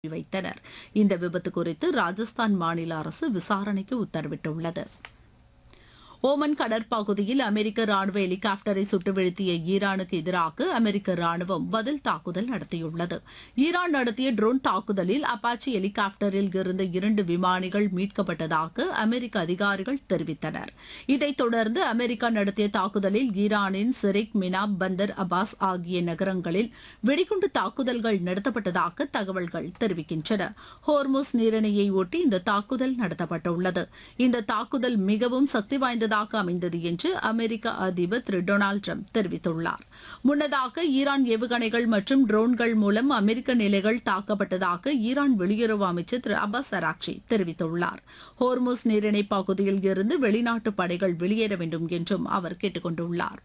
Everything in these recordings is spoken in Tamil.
வைத்தனர் இந்த விபத்து குறித்து ராஜஸ்தான் மாநில அரசு விசாரணைக்கு உத்தரவிட்டுள்ளது ஓமன் கடற்பகுதியில் அமெரிக்க ராணுவ ஹெலிகாப்டரை சுட்டு வீழ்த்திய ஈரானுக்கு எதிராக அமெரிக்க ராணுவம் பதில் தாக்குதல் நடத்தியுள்ளது ஈரான் நடத்திய ட்ரோன் தாக்குதலில் அப்பாச்சி ஹெலிகாப்டரில் இருந்த இரண்டு விமானிகள் மீட்கப்பட்டதாக அமெரிக்க அதிகாரிகள் தெரிவித்தனர் இதைத் தொடர்ந்து அமெரிக்கா நடத்திய தாக்குதலில் ஈரானின் சிரிக் மினாப் பந்தர் அபாஸ் ஆகிய நகரங்களில் வெடிகுண்டு தாக்குதல்கள் நடத்தப்பட்டதாக தகவல்கள் தெரிவிக்கின்றன ஹோர்முஸ் நீரிணையை ஒட்டி இந்த தாக்குதல் நடத்தப்பட்டுள்ளது இந்த தாக்குதல் மிகவும் சக்தி வாய்ந்ததாக அமைந்தது என்று அமெரிக்க அதிபர் திரு டொனால்டு ட்ரம்ப் தெரிவித்துள்ளார் முன்னதாக ஈரான் ஏவுகணைகள் மற்றும் ட்ரோன்கள் மூலம் அமெரிக்க நிலைகள் தாக்கப்பட்டதாக ஈரான் வெளியுறவு அமைச்சர் திரு அப்பாஸ் அராக்சி தெரிவித்துள்ளார் ஹோர்முஸ் நீரிணை பகுதியில் இருந்து வெளிநாட்டு படைகள் வெளியேற வேண்டும் என்றும் அவர் கேட்டுக் கொண்டுள்ளார்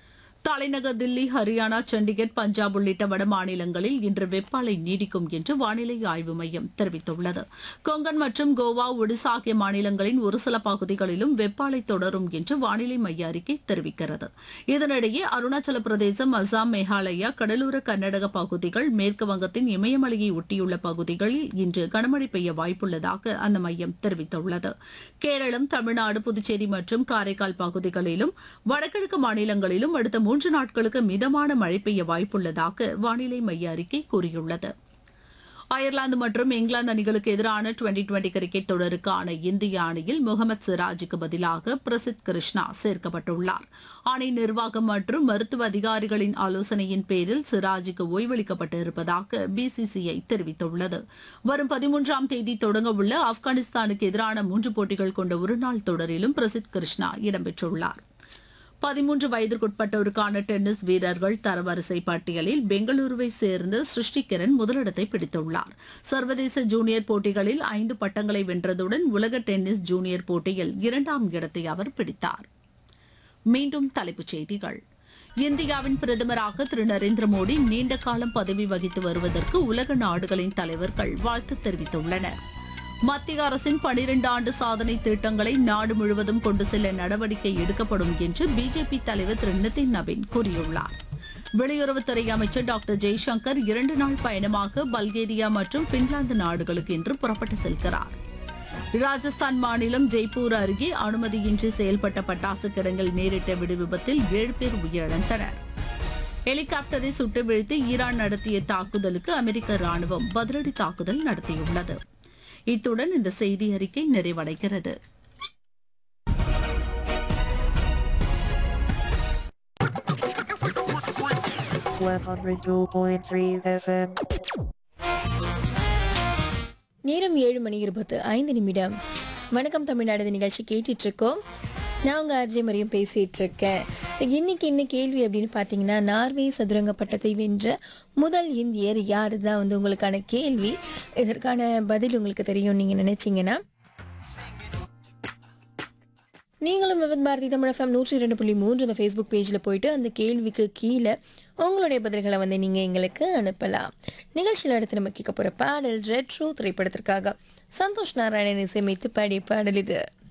தலைநகர் தில்லி ஹரியானா சண்டிகர் பஞ்சாப் உள்ளிட்ட வட மாநிலங்களில் இன்று வெப்பாலை நீடிக்கும் என்று வானிலை ஆய்வு மையம் தெரிவித்துள்ளது கொங்கன் மற்றும் கோவா ஒடிசா ஆகிய மாநிலங்களின் ஒரு சில பகுதிகளிலும் வெப்பாலை தொடரும் என்று வானிலை மைய அறிக்கை தெரிவிக்கிறது இதனிடையே அருணாச்சல பிரதேசம் அசாம் மேகாலயா கடலோர கர்நாடக பகுதிகள் மேற்கு வங்கத்தின் இமயமலையை ஒட்டியுள்ள பகுதிகளில் இன்று கனமழை பெய்ய வாய்ப்புள்ளதாக அந்த மையம் தெரிவித்துள்ளது கேரளம் தமிழ்நாடு புதுச்சேரி மற்றும் காரைக்கால் பகுதிகளிலும் வடகிழக்கு மாநிலங்களிலும் அடுத்த மூன்று நாட்களுக்கு மிதமான மழை பெய்ய வாய்ப்புள்ளதாக வானிலை மைய அறிக்கை கூறியுள்ளது அயர்லாந்து மற்றும் இங்கிலாந்து அணிகளுக்கு எதிரான டுவெண்டி டுவெண்டி கிரிக்கெட் தொடருக்கான இந்திய அணியில் முகமது சிராஜுக்கு பதிலாக பிரசித் கிருஷ்ணா சேர்க்கப்பட்டுள்ளார் அணி நிர்வாகம் மற்றும் மருத்துவ அதிகாரிகளின் ஆலோசனையின் பேரில் சிராஜுக்கு ஓய்வளிக்கப்பட்டு இருப்பதாக பிசிசிஐ தெரிவித்துள்ளது வரும் பதிமூன்றாம் தேதி தொடங்கவுள்ள ஆப்கானிஸ்தானுக்கு எதிரான மூன்று போட்டிகள் கொண்ட ஒருநாள் தொடரிலும் பிரசித் கிருஷ்ணா இடம்பெற்றுள்ளார் பதிமூன்று வயதிற்குட்பட்டோருக்கான டென்னிஸ் வீரர்கள் தரவரிசை பட்டியலில் பெங்களூருவை சேர்ந்த சிருஷ்டி கிரண் முதலிடத்தை பிடித்துள்ளார் சர்வதேச ஜூனியர் போட்டிகளில் ஐந்து பட்டங்களை வென்றதுடன் உலக டென்னிஸ் ஜூனியர் போட்டியில் இரண்டாம் இடத்தை அவர் பிடித்தார் மீண்டும் தலைப்புச் செய்திகள் இந்தியாவின் பிரதமராக திரு நரேந்திர மோடி நீண்ட காலம் பதவி வகித்து வருவதற்கு உலக நாடுகளின் தலைவர்கள் வாழ்த்து தெரிவித்துள்ளனர் மத்திய அரசின் பனிரெண்டு ஆண்டு சாதனை திட்டங்களை நாடு முழுவதும் கொண்டு செல்ல நடவடிக்கை எடுக்கப்படும் என்று பிஜேபி தலைவர் திரு நிதின் நவீன் கூறியுள்ளார் வெளியுறவுத்துறை அமைச்சர் டாக்டர் ஜெய்சங்கர் இரண்டு நாள் பயணமாக பல்கேரியா மற்றும் பின்லாந்து நாடுகளுக்கு இன்று புறப்பட்டு செல்கிறார் ராஜஸ்தான் மாநிலம் ஜெய்ப்பூர் அருகே அனுமதியின்றி செயல்பட்ட பட்டாசு கிடங்கில் நேரிட்ட வெடி விபத்தில் ஏழு பேர் உயிரிழந்தனர் ஹெலிகாப்டரை சுட்டு வீழ்த்தி ஈரான் நடத்திய தாக்குதலுக்கு அமெரிக்க ராணுவம் பதிலடி தாக்குதல் நடத்தியுள்ளது இத்துடன் இந்த செய்தி அறிக்கை நிறைவடைகிறது One hundred two point three FM. நேரம் ஏழு மணி இருபத்து ஐந்து நிமிடம் வணக்கம் தமிழ்நாடு இந்த நிகழ்ச்சி கேட்டுட்டு இருக்கோம் நான் உங்கள் அர்ஜய் மரியம் பேசிகிட்டு இருக்கேன் So, இன்னைக்கு என்ன கேள்வி அப்படின்னு பார்த்தீங்கன்னா நார்வே சதுரங்க பட்டத்தை வென்ற முதல் இந்தியர் யார் தான் வந்து உங்களுக்கான கேள்வி இதற்கான பதில் உங்களுக்கு தெரியும் நீங்கள் நினைச்சீங்கன்னா நீங்களும் விவித் பாரதி தமிழ் எஃப்எம் நூற்றி ரெண்டு புள்ளி மூன்று அந்த ஃபேஸ்புக் பேஜில் போயிட்டு அந்த கேள்விக்கு கீழே உங்களுடைய பதில்களை வந்து நீங்கள் எங்களுக்கு அனுப்பலாம் நிகழ்ச்சியில் அடுத்து நம்ம கேட்க போகிற பாடல் ரெட்ரோ திரைப்படத்திற்காக சந்தோஷ் நாராயணன் இசையமைத்து பாடிய பாடல் இது